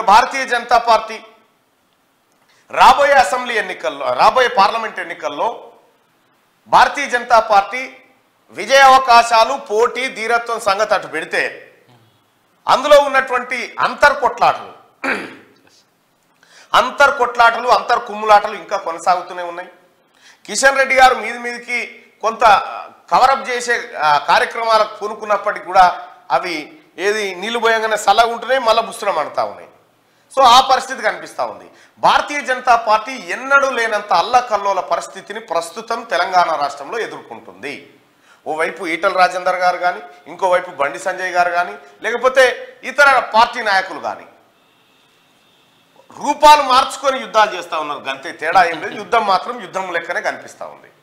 భారతీయ జనతా పార్టీ రాబోయే అసెంబ్లీ ఎన్నికల్లో రాబోయే పార్లమెంట్ ఎన్నికల్లో భారతీయ జనతా పార్టీ విజయ అవకాశాలు పోటీ ధీరత్వం సంగతి అటు పెడితే అందులో ఉన్నటువంటి అంతర్ కొట్లాటలు అంతర్ కొట్లాటలు అంతర్ కుమ్ములాటలు ఇంకా కొనసాగుతూనే ఉన్నాయి కిషన్ రెడ్డి గారు మీది మీదికి కొంత కవరప్ చేసే ఆ, కార్యక్రమాలకు పూనుకున్నప్పటికీ కూడా అవి ఏది నీళ్లు పోయంగానే చల్లగా ఉంటున్నాయి మళ్ళీ బుస్తులం అంటా ఉన్నాయి సో ఆ పరిస్థితి కనిపిస్తూ ఉంది భారతీయ జనతా పార్టీ ఎన్నడూ లేనంత అల్లకల్లోల పరిస్థితిని ప్రస్తుతం తెలంగాణ రాష్ట్రంలో ఎదుర్కొంటుంది ఓవైపు ఈటల రాజేందర్ గారు కానీ ఇంకోవైపు బండి సంజయ్ గారు కానీ లేకపోతే ఇతర పార్టీ నాయకులు కానీ రూపాలు మార్చుకొని యుద్ధాలు చేస్తా ఉన్నారు గంతే తేడా ఏం లేదు యుద్ధం మాత్రం యుద్ధం లెక్కనే కనిపిస్తూ ఉంది